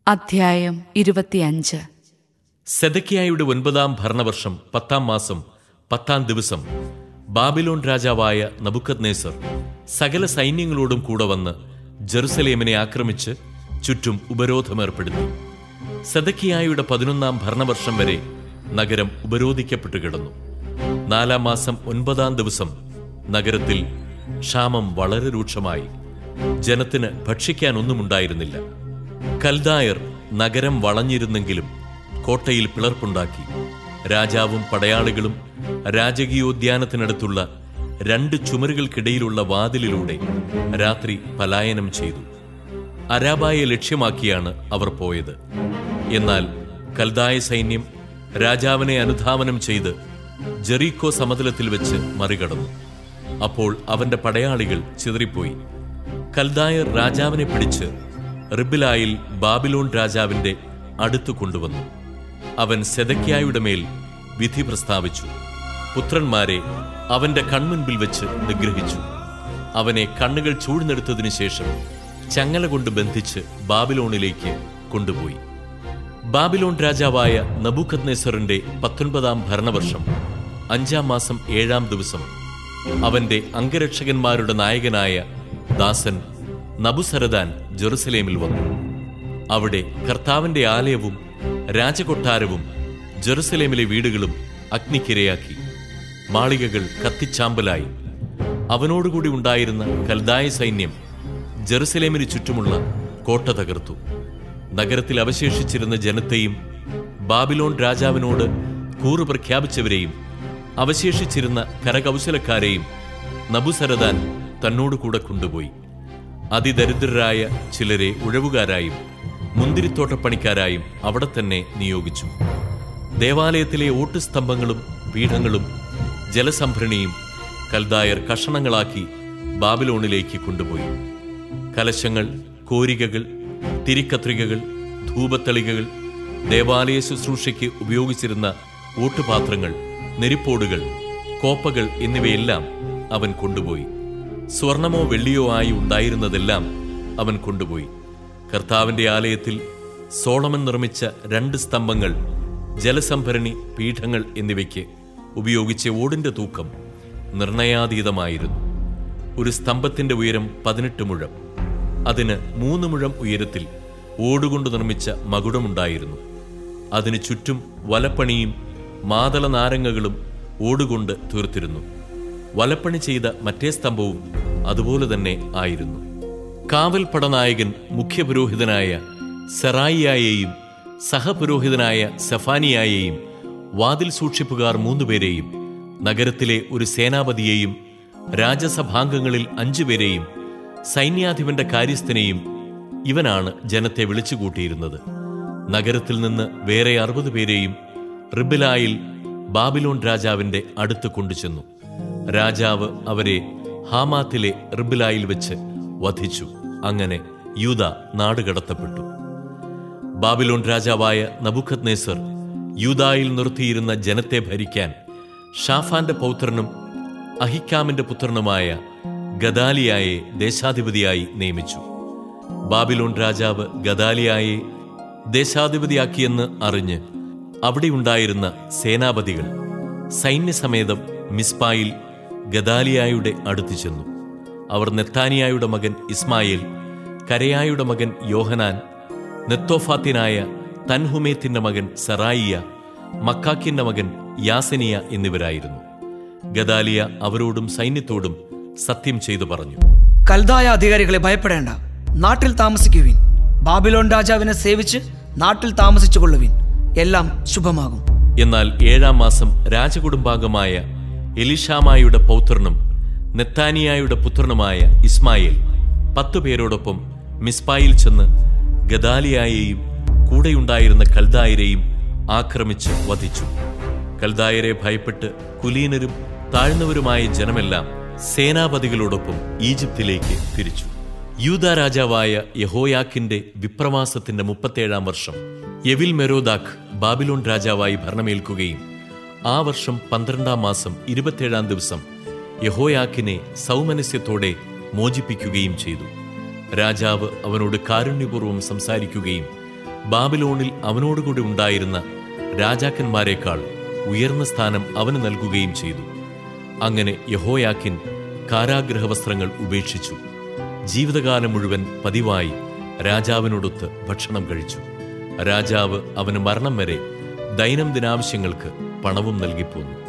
അധ്യായം ഇരുപത്തിയഞ്ച് സെദക്കിയായുടെ ഒൻപതാം ഭരണവർഷം പത്താം മാസം പത്താം ദിവസം ബാബിലോൺ രാജാവായ നബുക്കദ്നേസർ സകല സൈന്യങ്ങളോടും കൂടെ വന്ന് ജെറുസലേമിനെ ആക്രമിച്ച് ചുറ്റും ഉപരോധമേർപ്പെടുത്തി സെദക്കിയായുടെ പതിനൊന്നാം ഭരണവർഷം വരെ നഗരം ഉപരോധിക്കപ്പെട്ടു കിടന്നു നാലാം മാസം ഒൻപതാം ദിവസം നഗരത്തിൽ ക്ഷാമം വളരെ രൂക്ഷമായി ജനത്തിന് ഭക്ഷിക്കാൻ ഒന്നുമുണ്ടായിരുന്നില്ല കൽദായർ നഗരം വളഞ്ഞിരുന്നെങ്കിലും കോട്ടയിൽ പിളർപ്പുണ്ടാക്കി രാജാവും പടയാളികളും രാജകീയോദ്യാനത്തിനടുത്തുള്ള രണ്ട് ചുമരുകൾക്കിടയിലുള്ള വാതിലിലൂടെ രാത്രി പലായനം ചെയ്തു അരാബായെ ലക്ഷ്യമാക്കിയാണ് അവർ പോയത് എന്നാൽ കൽദായ സൈന്യം രാജാവിനെ അനുധാവനം ചെയ്ത് ജെറീക്കോ സമതലത്തിൽ വെച്ച് മറികടന്നു അപ്പോൾ അവന്റെ പടയാളികൾ ചിതറിപ്പോയി കൽദായർ രാജാവിനെ പിടിച്ച് റിബിലായിൽ ബാബിലോൺ രാജാവിന്റെ അടുത്തു കൊണ്ടുവന്നു അവൻ സെദക്യായുടെ മേൽ വിധി പ്രസ്താവിച്ചു പുത്രന്മാരെ അവന്റെ കൺമുൻപിൽ വെച്ച് നിഗ്രഹിച്ചു അവനെ കണ്ണുകൾ ചൂഴ്ന്നെടുത്തതിനു ശേഷം ചങ്ങല കൊണ്ട് ബന്ധിച്ച് ബാബിലോണിലേക്ക് കൊണ്ടുപോയി ബാബിലോൺ രാജാവായ നബൂഖദ്നേസറിന്റെ പത്തൊൻപതാം ഭരണവർഷം അഞ്ചാം മാസം ഏഴാം ദിവസം അവന്റെ അംഗരക്ഷകന്മാരുടെ നായകനായ ദാസൻ നബുസരദാൻ ജെറുസലേമിൽ വന്നു അവിടെ കർത്താവിന്റെ ആലയവും രാജകൊട്ടാരവും ജെറുസലേമിലെ വീടുകളും അഗ്നിക്കിരയാക്കി മാളികകൾ കത്തിച്ചാമ്പലായി അവനോടുകൂടി ഉണ്ടായിരുന്ന കൽദായ സൈന്യം ജെറുസലേമിന് ചുറ്റുമുള്ള കോട്ട തകർത്തു നഗരത്തിൽ അവശേഷിച്ചിരുന്ന ജനത്തെയും ബാബിലോൺ രാജാവിനോട് കൂറു പ്രഖ്യാപിച്ചവരെയും അവശേഷിച്ചിരുന്ന കരകൗശലക്കാരെയും നബുസരദാൻ തന്നോട് കൂടെ കൊണ്ടുപോയി അതിദരിദ്രരായ ചിലരെ ഉഴവുകാരായും മുന്തിരിത്തോട്ടപ്പണിക്കാരായും അവിടെ തന്നെ നിയോഗിച്ചു ദേവാലയത്തിലെ ഓട്ടുസ്തംഭങ്ങളും പീഠങ്ങളും ജലസംഭരണിയും കൽദായർ കഷണങ്ങളാക്കി ബാബിലോണിലേക്ക് കൊണ്ടുപോയി കലശങ്ങൾ കോരികകൾ തിരിക്കത്രികകൾ ധൂപത്തളികകൾ ദേവാലയ ശുശ്രൂഷയ്ക്ക് ഉപയോഗിച്ചിരുന്ന ഊട്ടുപാത്രങ്ങൾ നെരിപ്പോടുകൾ കോപ്പകൾ എന്നിവയെല്ലാം അവൻ കൊണ്ടുപോയി സ്വർണമോ വെള്ളിയോ ആയി ഉണ്ടായിരുന്നതെല്ലാം അവൻ കൊണ്ടുപോയി കർത്താവിന്റെ ആലയത്തിൽ സോളമൻ നിർമ്മിച്ച രണ്ട് സ്തംഭങ്ങൾ ജലസംഭരണി പീഠങ്ങൾ എന്നിവയ്ക്ക് ഉപയോഗിച്ച ഓടിന്റെ തൂക്കം നിർണയാതീതമായിരുന്നു ഒരു സ്തംഭത്തിന്റെ ഉയരം പതിനെട്ട് മുഴം അതിന് മൂന്ന് മുഴം ഉയരത്തിൽ ഓടുകൊണ്ട് നിർമ്മിച്ച മകുടമുണ്ടായിരുന്നു അതിന് ചുറ്റും വലപ്പണിയും മാതള നാരങ്ങകളും ഓടുകൊണ്ട് തീർത്തിരുന്നു വലപ്പണി ചെയ്ത മറ്റേ സ്തംഭവും അതുപോലെ തന്നെ ആയിരുന്നു കാവൽ പടനായകൻ മുഖ്യപുരോഹിതനായ സെറായിയായെയും സഹപുരോഹിതനായ സെഫാനിയായെയും വാതിൽ സൂക്ഷിപ്പുകാർ മൂന്നുപേരെയും നഗരത്തിലെ ഒരു സേനാപതിയെയും രാജസഭാംഗങ്ങളിൽ അഞ്ചുപേരെയും സൈന്യാധിപന്റെ കാര്യസ്ഥനെയും ഇവനാണ് ജനത്തെ വിളിച്ചുകൂട്ടിയിരുന്നത് നഗരത്തിൽ നിന്ന് വേറെ അറുപത് പേരെയും റിബിലായിൽ ബാബിലോൺ രാജാവിന്റെ അടുത്ത് കൊണ്ടുചെന്നു രാജാവ് അവരെ ഹാമാത്തിലെ റിബിലായിൽ വെച്ച് വധിച്ചു അങ്ങനെ യൂത നാടുകടത്തപ്പെട്ടു ബാബിലോൺ രാജാവായ നബുഖത് നേസർ യൂതായിൽ നിർത്തിയിരുന്ന ജനത്തെ ഭരിക്കാൻ ഷാഫാന്റെ പൗത്രനും അഹിക്കാമിന്റെ പുത്രനുമായ ഗദാലിയായെ ദേശാധിപതിയായി നിയമിച്ചു ബാബിലോൺ രാജാവ് ഗദാലിയായെ ദേശാധിപതിയാക്കിയെന്ന് അറിഞ്ഞ് അവിടെയുണ്ടായിരുന്ന സേനാപതികൾ സൈന്യസമേതം മിസ്പായിൽ ഗദാലിയായുടെ അടുത്തു ചെന്നു അവർ നെത്താനിയായുടെ മകൻ ഇസ്മായേൽ കരയായുടെ മകൻ യോഹനാൻ നെത്തോഫാത്തിനായ തൻഹുമേത്തിന്റെ മകൻ സറായിയ മക്കാക്കിന്റെ മകൻ യാസനിയ എന്നിവരായിരുന്നു ഗദാലിയ അവരോടും സൈന്യത്തോടും സത്യം ചെയ്തു പറഞ്ഞു കൽതായ അധികാരികളെ ഭയപ്പെടേണ്ട നാട്ടിൽ താമസിക്കുവിൻ ബാബിലോൺ രാജാവിനെ സേവിച്ച് നാട്ടിൽ താമസിച്ചു കൊള്ളുവിൻ എല്ലാം ശുഭമാകും എന്നാൽ ഏഴാം മാസം രാജകുടുംബാംഗമായ എലിഷാമായുടെ പൗത്രനും നെത്താനിയായുടെ പുത്രനുമായ ഇസ്മായേൽ പത്തു പേരോടൊപ്പം മിസ്പായിൽ ചെന്ന് ഗദാലിയായെയും കൂടെയുണ്ടായിരുന്ന കൽദായരെയും ആക്രമിച്ച് വധിച്ചു കൽദായരെ ഭയപ്പെട്ട് കുലീനരും താഴ്ന്നവരുമായ ജനമെല്ലാം സേനാപതികളോടൊപ്പം ഈജിപ്തിലേക്ക് തിരിച്ചു യൂത രാജാവായ യഹോയാക്കിന്റെ വിപ്രവാസത്തിന്റെ മുപ്പത്തേഴാം വർഷം എവിൽ മെരോദാഖ് ബാബിലോൺ രാജാവായി ഭരണമേൽക്കുകയും ആ വർഷം പന്ത്രണ്ടാം മാസം ഇരുപത്തേഴാം ദിവസം യഹോയാക്കിനെ സൗമനസ്യത്തോടെ മോചിപ്പിക്കുകയും ചെയ്തു രാജാവ് അവനോട് കാരുണ്യപൂർവ്വം സംസാരിക്കുകയും ബാബിലോണിൽ അവനോടുകൂടി ഉണ്ടായിരുന്ന രാജാക്കന്മാരെക്കാൾ ഉയർന്ന സ്ഥാനം അവന് നൽകുകയും ചെയ്തു അങ്ങനെ യഹോയാക്കിൻ കാരാഗ്രഹവസ്ത്രങ്ങൾ ഉപേക്ഷിച്ചു ജീവിതകാലം മുഴുവൻ പതിവായി രാജാവിനോടൊത്ത് ഭക്ഷണം കഴിച്ചു രാജാവ് അവന് മരണം വരെ ദൈനംദിനാവശ്യങ്ങൾക്ക് പണവും നൽകിപ്പോന്നു